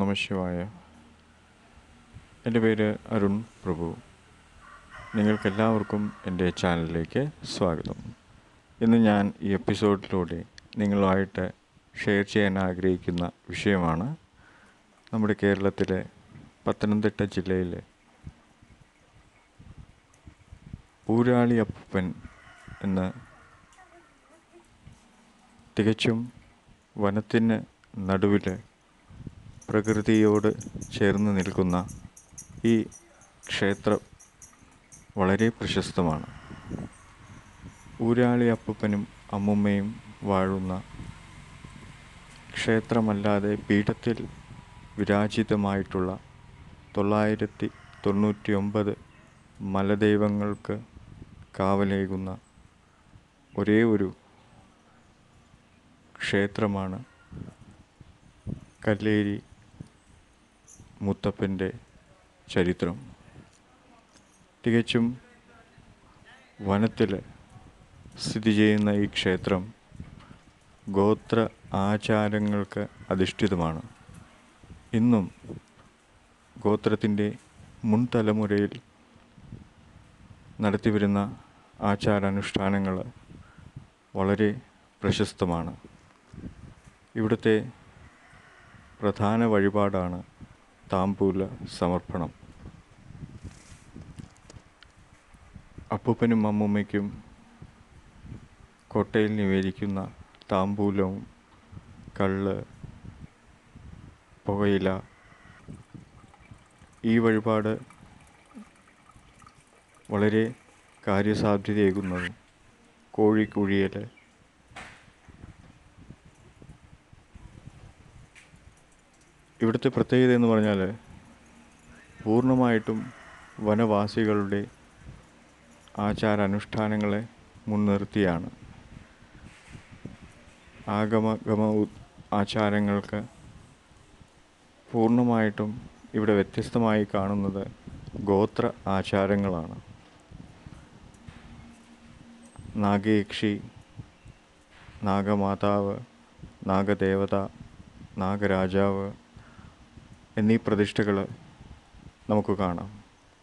നമശിവായ എൻ്റെ പേര് അരുൺ പ്രഭു നിങ്ങൾക്കെല്ലാവർക്കും എൻ്റെ ചാനലിലേക്ക് സ്വാഗതം ഇന്ന് ഞാൻ ഈ എപ്പിസോഡിലൂടെ നിങ്ങളുമായിട്ട് ഷെയർ ചെയ്യാൻ ആഗ്രഹിക്കുന്ന വിഷയമാണ് നമ്മുടെ കേരളത്തിലെ പത്തനംതിട്ട ജില്ലയിലെ ഊരാളി അപ്പൻ എന്ന തികച്ചും വനത്തിന് നടുവിൽ പ്രകൃതിയോട് ചേർന്ന് നിൽക്കുന്ന ഈ ക്ഷേത്രം വളരെ പ്രശസ്തമാണ് ഊരാളി അപ്പൂപ്പനും അമ്മുമ്മയും വാഴുന്ന ക്ഷേത്രമല്ലാതെ പീഠത്തിൽ വിരാജിതമായിട്ടുള്ള തൊള്ളായിരത്തി തൊണ്ണൂറ്റി ഒമ്പത് മലദൈവങ്ങൾക്ക് കാവലേകുന്ന ഒരേ ഒരു ക്ഷേത്രമാണ് കല്ലേരി മുത്തപ്പൻ്റെ ചരിത്രം തികച്ചും വനത്തിൽ സ്ഥിതി ചെയ്യുന്ന ഈ ക്ഷേത്രം ഗോത്ര ആചാരങ്ങൾക്ക് അധിഷ്ഠിതമാണ് ഇന്നും ഗോത്രത്തിൻ്റെ മുൻ തലമുറയിൽ നടത്തിവരുന്ന ആചാരാനുഷ്ഠാനങ്ങൾ വളരെ പ്രശസ്തമാണ് ഇവിടുത്തെ പ്രധാന വഴിപാടാണ് താമ്പൂല സമർപ്പണം അപ്പൂപ്പനും അമ്മൂമ്മയ്ക്കും കോട്ടയിൽ നിവേദിക്കുന്ന താമ്പൂലവും കള്ള് പുകയില ഈ വഴിപാട് വളരെ കാര്യസാധ്യതയേകുന്നതും കോഴിക്കുഴിയൽ ഇവിടുത്തെ പ്രത്യേകത എന്ന് പറഞ്ഞാൽ പൂർണ്ണമായിട്ടും വനവാസികളുടെ ആചാരാനുഷ്ഠാനങ്ങളെ മുൻനിർത്തിയാണ് ആഗമഗമ ഉ- ആചാരങ്ങൾക്ക് പൂർണ്ണമായിട്ടും ഇവിടെ വ്യത്യസ്തമായി കാണുന്നത് ഗോത്ര ആചാരങ്ങളാണ് നാഗയക്ഷി നാഗമാതാവ് നാഗദേവത നാഗരാജാവ് എന്നീ പ്രതിഷ്ഠകൾ നമുക്ക് കാണാം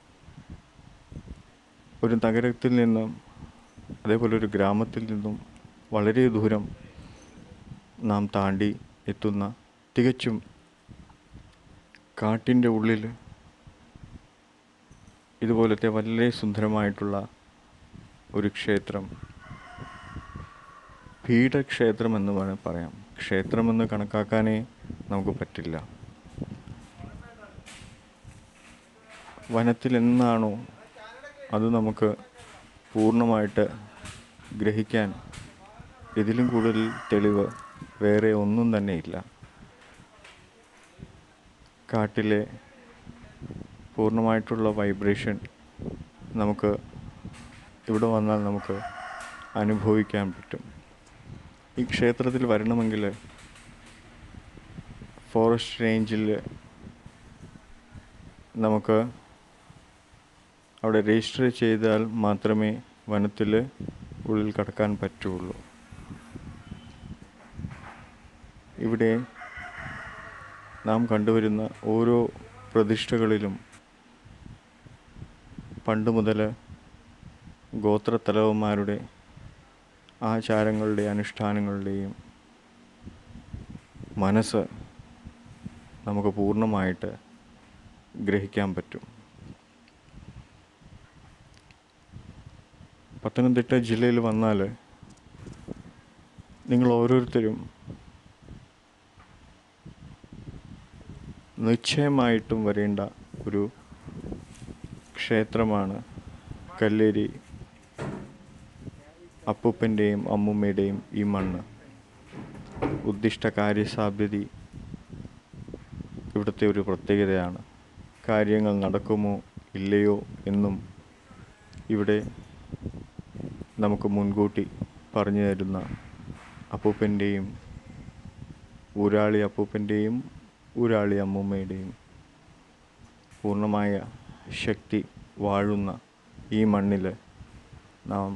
ഒരു നഗരത്തിൽ നിന്നും അതേപോലെ ഒരു ഗ്രാമത്തിൽ നിന്നും വളരെ ദൂരം നാം താണ്ടി എത്തുന്ന തികച്ചും കാട്ടിൻ്റെ ഉള്ളിൽ ഇതുപോലത്തെ വളരെ സുന്ദരമായിട്ടുള്ള ഒരു ക്ഷേത്രം പീഠക്ഷേത്രം എന്ന് വേണേൽ പറയാം ക്ഷേത്രമെന്ന് കണക്കാക്കാനേ നമുക്ക് പറ്റില്ല വനത്തിൽ എന്നാണോ അത് നമുക്ക് പൂർണ്ണമായിട്ട് ഗ്രഹിക്കാൻ ഇതിലും കൂടുതൽ തെളിവ് വേറെ ഒന്നും തന്നെ ഇല്ല കാട്ടിലെ പൂർണ്ണമായിട്ടുള്ള വൈബ്രേഷൻ നമുക്ക് ഇവിടെ വന്നാൽ നമുക്ക് അനുഭവിക്കാൻ പറ്റും ഈ ക്ഷേത്രത്തിൽ വരണമെങ്കിൽ ഫോറസ്റ്റ് റേഞ്ചിൽ നമുക്ക് അവിടെ രജിസ്റ്റർ ചെയ്താൽ മാത്രമേ വനത്തിൽ ഉള്ളിൽ കടക്കാൻ പറ്റുള്ളൂ ഇവിടെ നാം കണ്ടുവരുന്ന ഓരോ പ്രതിഷ്ഠകളിലും പണ്ട് മുതൽ ഗോത്രത്തലവന്മാരുടെ ആചാരങ്ങളുടെ അനുഷ്ഠാനങ്ങളുടെയും മനസ്സ് നമുക്ക് പൂർണ്ണമായിട്ട് ഗ്രഹിക്കാൻ പറ്റും പത്തനംതിട്ട ജില്ലയിൽ വന്നാൽ നിങ്ങൾ ഓരോരുത്തരും നിശ്ചയമായിട്ടും വരേണ്ട ഒരു ക്ഷേത്രമാണ് കല്ലേരി അപ്പൂപ്പൻ്റെയും അമ്മൂമ്മയുടെയും ഈ മണ്ണ് ഉദ്ദിഷ്ട കാര്യസാധ്യതി ഇവിടുത്തെ ഒരു പ്രത്യേകതയാണ് കാര്യങ്ങൾ നടക്കുമോ ഇല്ലയോ എന്നും ഇവിടെ നമുക്ക് മുൻകൂട്ടി പറഞ്ഞു തരുന്ന അപ്പൂപ്പൻ്റെയും ഊരാളി അപ്പൂപ്പൻ്റെയും ഊരാളി അമ്മൂമ്മയുടെയും പൂർണ്ണമായ ശക്തി വാഴുന്ന ഈ മണ്ണിൽ നാം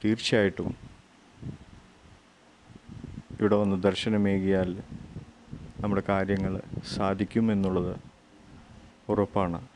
തീർച്ചയായിട്ടും ഇവിടെ വന്ന് ദർശനമേകിയാൽ നമ്മുടെ കാര്യങ്ങൾ സാധിക്കും എന്നുള്ളത് ഉറപ്പാണ്